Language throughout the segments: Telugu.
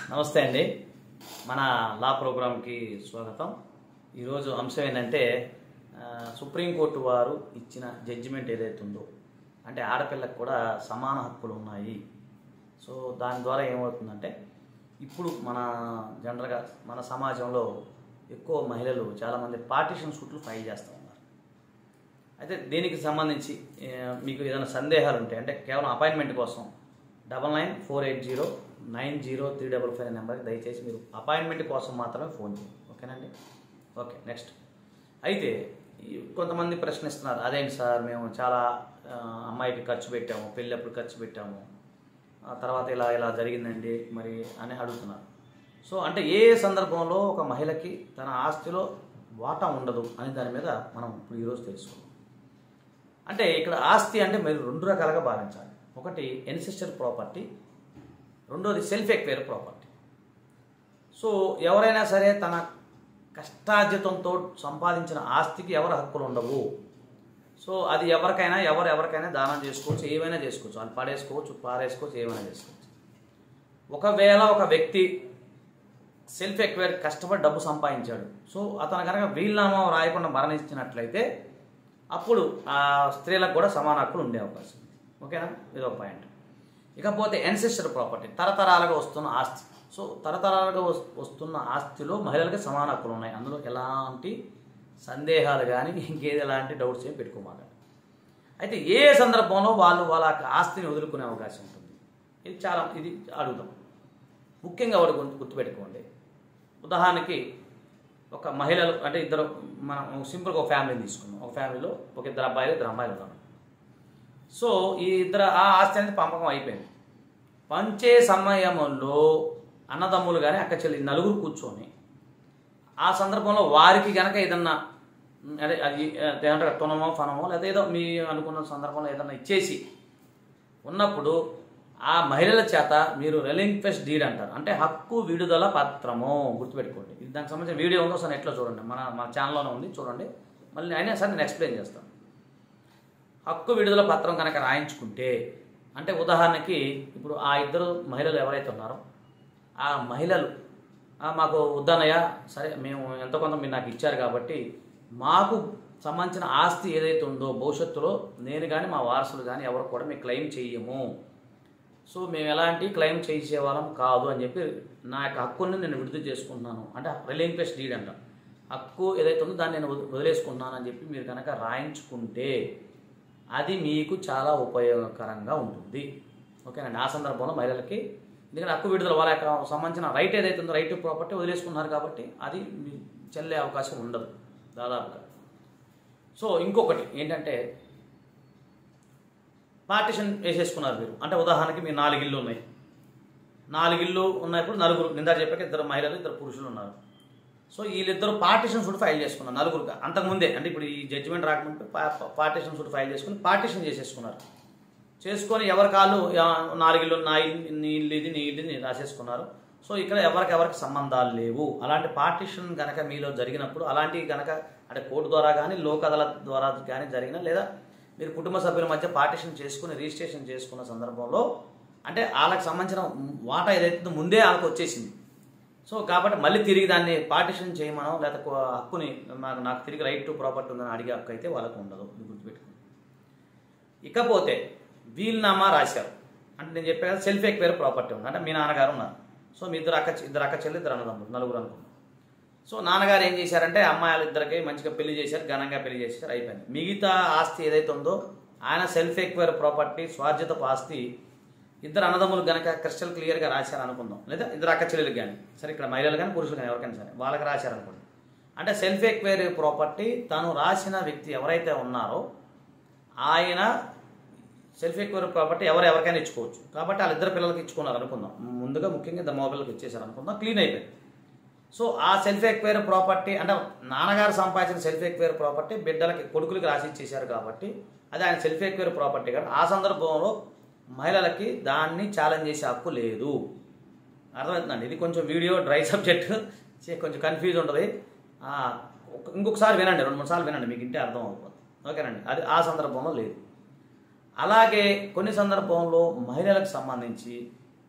నమస్తే అండి మన లా ప్రోగ్రాంకి స్వాగతం ఈరోజు అంశం ఏంటంటే ఆ, సుప్రీంకోర్టు వారు ఇచ్చిన జడ్జిమెంట్ ఏదైతే ఉందో అంటే ఆడపిల్లకు కూడా సమాన హక్కులు ఉన్నాయి సో దాని ద్వారా ఏమవుతుందంటే ఇప్పుడు మన జనరల్గా మన సమాజంలో ఎక్కువ మహిళలు చాలామంది పార్టీషన్ సూట్లు ఫైల్ చేస్తూ ఉన్నారు అయితే దీనికి సంబంధించి ఏ, మీకు ఏదైనా సందేహాలు ఉంటే అంటే కేవలం అపాయింట్మెంట్ కోసం double nine four eight zero nine zero three double five నెంబర్కి దయచేసి మీరు అపాయింట్మెంట్ కోసం మాత్రమే ఫోన్ చేయండి ఓకేనండి ఓకే నెక్స్ట్ అయితే ఈ కొంతమంది ప్రశ్నిస్తున్నారు అదేంటి సార్ మేము చాలా ఆ, అమ్మాయికి ఖర్చు పెట్టాము పెళ్ళప్పుడు ఖర్చు పెట్టాము ఆ తర్వాత ఇలా ఇలా జరిగిందండి మరి అని అడుగుతున్నారు సో అంటే ఏ సందర్భంలో ఒక మహిళకి తన ఆస్తిలో వాటా ఉండదు అని దాని మీద మనం ఇప్పుడు ఈరోజు తెలుసుకుందాం అంటే ఇక్కడ ఆస్తి అంటే మీరు రెండు రకాలుగా భావించాలి ఒకటి ఎన్సిస్టర్ ప్రాపర్టీ రెండోది సెల్ఫ్ ఎక్వైర్ ప్రాపర్టీ సో ఎవరైనా సరే తన కష్టార్జితంతో సంపాదించిన ఆస్తికి ఎవరు హక్కులు ఉండవు సో అది ఎవరికైనా ఎవరు ఎవరికైనా దానం చేసుకోవచ్చు ఏమైనా చేసుకోవచ్చు వాళ్ళు పడేసుకోవచ్చు పారేసుకోవచ్చు ఏమైనా చేసుకోవచ్చు ఒకవేళ ఒక వ్యక్తి సెల్ఫ్ ఎక్వైర్ కష్టపడి డబ్బు సంపాదించాడు సో అతను కనుక వీలునామా రాయకుండా మరణించినట్లయితే అప్పుడు ఆ స్త్రీలకు కూడా సమాన హక్కులు ఉండే అవకాశం ఉంది ఓకేనా ఇది ఒక పాయింట్ ఇకపోతే ఎన్సెస్టర్ ప్రాపర్టీ తరతరాలుగా వస్తున్న ఆస్తి సో తరతరాలుగా వస్- వస్తున్న ఆస్తిలో మహిళలకి సమాన హక్కులు ఉన్నాయి అందులో ఎలాంటి సందేహాలు కానీ ఇంకేది ఎలాంటి డౌట్స్ ఏం పెట్టుకోమాట అయితే ఏ సందర్భంలో వాళ్ళు వాళ్ళ ఆస్తిని వదులుకునే అవకాశం ఉంటుంది ఇది చాలా ఇది అడుగుదాం ముఖ్యంగా ఒకటి గుర్తు గుర్తుపెట్టుకోండి ఉదాహరణకి ఒక మహిళలు అంటే ఇద్దరు మనం సింపుల్గా ఒక ఫ్యామిలీని తీసుకున్నాం ఒక ఫ్యామిలీలో ఒక ఇద్దరు అబ్బాయిలు ఇద్దరు అమ్మాయిలు ఉన్నారు సో ఈ ఇద్దరు ఆ ఆస్తి అనేది పంపకం అయిపోయింది పంచే సమయంలో అన్నదమ్ములు కానీ అక్క చెల్లి నలుగురు కూర్చొని ఆ సందర్భంలో వారికి గనక ఏదన్నా ఉమ్, అదే అది ఏమంటారు తునమో ఫనమో లేదా ఏదో మీ అనుకున్న సందర్భంలో ఏదన్నా ఇచ్చేసి ఉన్నప్పుడు ఆ మహిళల చేత మీరు రెలింక్వెస్ట్ డీడ్ అంటారు అంటే హక్కు విడుదల పత్రము గుర్తుపెట్టుకోండి ఇది దానికి సంబంధించిన వీడియో ఉందో సార్ నెట్లో చూడండి మన మన ఛానల్లోనే ఉంది చూడండి మళ్ళీ అయినా సార్ నేను ఎక్స్ప్లెయిన్ చేస్తాను హక్కు విడుదల పత్రం కనుక రాయించుకుంటే అంటే ఉదాహరణకి ఇప్పుడు ఆ ఇద్దరు మహిళలు ఎవరైతే ఉన్నారో ఆ మహిళలు "ఆ, మాకు వద్దన్నయ్య సరే మేము ఎంతో కొంత మీరు నాకు ఇచ్చారు కాబట్టి మాకు సంబంధించిన ఆస్తి ఏదైతే ఉందో భవిష్యత్తులో నేను కానీ మా వారసులు కానీ ఎవరు కూడా మేము క్లెయిమ్ చెయ్యము సో మేము ఎలాంటి క్లెయిమ్ చేసే వాళ్ళం కాదు అని చెప్పి నా యొక్క హక్కుని నేను విడుదల చేసుకుంటున్నాను అంటే రిలింక్వెస్ట్ డీడ్ అంట హక్కు ఏదైతే ఉందో దాన్ని నేను వద- వదిలేసుకుంటున్నాను అని చెప్పి మీరు కనుక రాయించుకుంటే అది మీకు చాలా ఉపయోగకరంగా ఉంటుంది ఓకేనండి ఆ సందర్భంలో మహిళలకి ఎందుకంటే హక్కు విడుదల వాళ్ళ యొక్క సంబంధించిన రైట్ ఏదైతే ఉందో రైట్ ప్రాపర్టీ వదిలేసుకున్నారు కాబట్టి అది మీ చెల్లే అవకాశం ఉండదు దాదాపుగా సో ఇంకొకటి ఏంటంటే పార్టిషన్ వేసేసుకున్నారు మీరు అంటే ఉదాహరణకి మీ నాలుగు ఇల్లు ఉన్నాయి నాలుగు ఇల్లు ఉన్నప్పుడు నలుగురు నిందా చెప్పాక ఇద్దరు మహిళలు ఇద్దరు పురుషులు ఉన్నారు సో వీళ్ళిద్దరు పార్టిషన్ సూట్ ఫైల్ చేసుకున్నారు నలుగురు అంతకుముందే అంటే ఇప్పుడు ఈ జడ్జిమెంట్ రాకముందు పార్టిషన్ సూట్ ఫైల్ చేసుకుని పార్టిషన్ చేసేసుకున్నారు చేసుకొని ఎవరి కాళ్ళు ఆ, నాలుగు ఇల్లు నా ఇల్లు నీ ఇల్లు ఇది నీ ఇల్లు ఇది అని రాసేసుకున్నారు సో ఇక్కడ ఎవరికి ఎవరికి సంబంధాలు లేవు అలాంటి పార్టిషన్ కనుక మీలో జరిగినప్పుడు అలాంటి కనుక అంటే కోర్టు ద్వారా కానీ లోక్ అదాలత్ ద్వారా కానీ జరిగిన లేదా మీరు కుటుంబ సభ్యుల మధ్య పార్టిషన్ చేసుకుని రిజిస్ట్రేషన్ చేసుకున్న సందర్భంలో అంటే వాళ్ళకి సంబంధించిన వాటా ఏదైతే ఉందో ముందే వాళ్ళకి వచ్చేసింది సో కాబట్టి మళ్ళీ తిరిగి దాన్ని పార్టిషన్ చేయమనో లేదా కో- హక్కుని నాకు నాకు తిరిగి రైట్ టు ప్రాపర్టీ ఉందని అడిగే హక్కు అయితే వాళ్ళకు ఉండదు ఇది గుర్తుపెట్టుకోండి ఇకపోతే వీల్నామా రాశారు అంటే నేను చెప్పే కదా సెల్ఫ్ ఎక్వైర్ ప్రాపర్టీ ఉంది అంటే మీ నాన్నగారు ఉన్నారు సో మీ ఇద్దరు అక్క ఇద్దరు అక్క చెల్లి ఇద్దరు అన్నదమ్ములు నలుగురు అనుకున్నాం సో నాన్నగారు ఏం చేశారంటే అమ్మాయిలు ఇద్దరికి మంచిగా పెళ్లి చేశారు ఘనంగా పెళ్లి చేశారు అయిపోయింది మిగతా ఆస్తి ఏదైతే ఉందో ఆయన సెల్ఫ్ ఎక్వైర్ ప్రాపర్టీ స్వార్జితపు ఆస్తి ఇద్దరు అన్నదమ్ములు గనక క్రిస్టల్ క్లియర్గా రాశారు అనుకుందాం లేదా ఇద్దరు అక్క చెల్లెలు కానీ సరే ఇక్కడ మహిళలు కానీ పురుషులు కానీ ఎవరికైనా సరే వాళ్ళకి రాశారు అనుకోండి అంటే సెల్ఫ్ ఎక్వైర్ ప్రాపర్టీ తను రాసిన వ్యక్తి ఎవరైతే ఉన్నారో ఆయన సెల్ఫ్ ఎక్వైర్ ప్రాపర్టీ ఎవరు ఎవరికైనా ఇచ్చుకోవచ్చు కాబట్టి వాళ్ళిద్దరు పిల్లలకి ఇచ్చుకున్నారు అనుకుందాం ముందుగా ముఖ్యంగా ఇద్దరు మొబైల్కి ఇచ్చేసారు అనుకుందాం క్లీన్ అయిపోయింది సో ఆ సెల్ఫ్ ఎక్వైర్ ప్రాపర్టీ అంటే నాన్నగారు సంపాదించిన సెల్ఫ్ ఎక్వైర్ ప్రాపర్టీ బిడ్డలకి కొడుకులకి రాసి ఇచ్చేశారు కాబట్టి అది ఆయన సెల్ఫ్ ఎక్వైర్ ప్రాపర్టీ కాబట్టి ఆ సందర్భంలో మహిళలకి దాన్ని ఛాలెంజ్ చేసే హక్కు లేదు అర్థమవుతుందండి ఇది కొంచెం వీడియో డ్రై సబ్జెక్ట్ కొంచెం కన్ఫ్యూజ్ ఉంటుంది ఆ, ఒక- ఇంకొకసారి వినండి రెండు మూడు సార్లు వినండి మీకు ఇంటే అర్థం అవుతుంది ఓకేనండి అది ఆ సందర్భంలో లేదు అలాగే కొన్ని సందర్భంలో మహిళలకు సంబంధించి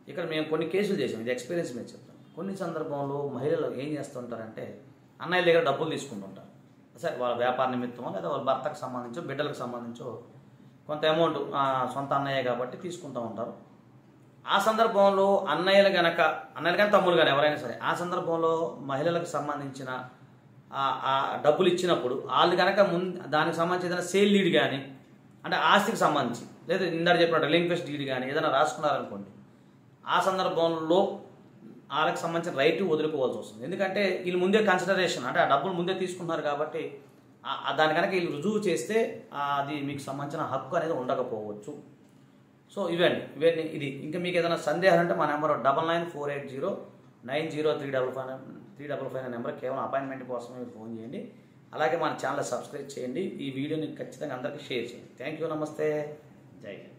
ఇక్కడ మేము కొన్ని కేసులు చేసాం ఇది ఎక్స్పీరియన్స్ మీద చెప్తాను కొన్ని సందర్భంలో మహిళలు ఏం చేస్తుంటారంటే అన్నయ్య దగ్గర డబ్బులు తీసుకుంటుంటారు సరే వాళ్ళ వ్యాపార నిమిత్తమో లేదా వాళ్ళ భర్తకు సంబంధించో బిడ్డలకు సంబంధించో కొంత అమౌంట్ ఆ, సొంత అన్నయ్య కాబట్టి తీసుకుంటూ ఉంటారు ఆ సందర్భంలో అన్నయ్యలు గనక అన్నయ్యలు కానీ తమ్ముడు కానీ ఎవరైనా సరే ఆ సందర్భంలో మహిళలకు సంబంధించిన ఆ- ఆ డబ్బులు ఇచ్చినప్పుడు వాళ్ళు కనుక ముందు దానికి సంబంధించి ఏదైనా సేల్ లీడ్ కానీ అంటే ఆస్తికి సంబంధించి లేదా ఇందాక చెప్పినట్టు రిలింక్వెస్ట్ డీడ్ కానీ ఏదైనా రాసుకున్నారనుకోండి ఆ సందర్భంలో వాళ్ళకి సంబంధించిన రైట్ వదులుకోవాల్సి వస్తుంది ఎందుకంటే వీళ్ళు ముందే కన్సిడరేషన్ అంటే ఆ డబ్బులు ముందే తీసుకున్నారు కాబట్టి ఆ- ఆ దాని కనుక వీళ్ళు రుజువు చేస్తే ఆ అది మీకు సంబంధించిన హక్కు అనేది ఉండకపోవచ్చు సో ఇవండి ఇవన్నీ ఇది ఇంకా మీకు ఏదైనా సందేహాలు అంటే మా number double nine four eight zero nine zero three double five three double five number కేవలం అపాయింట్మెంట్ కోసమే మీరు ఫోన్ చేయండి అలాగే మన ఛానల్ సబ్స్క్రైబ్ చేయండి ఈ వీడియోని ఖచ్చితంగా అందరికీ షేర్ చేయండి థ్యాంక్ యూ నమస్తే జై హింద్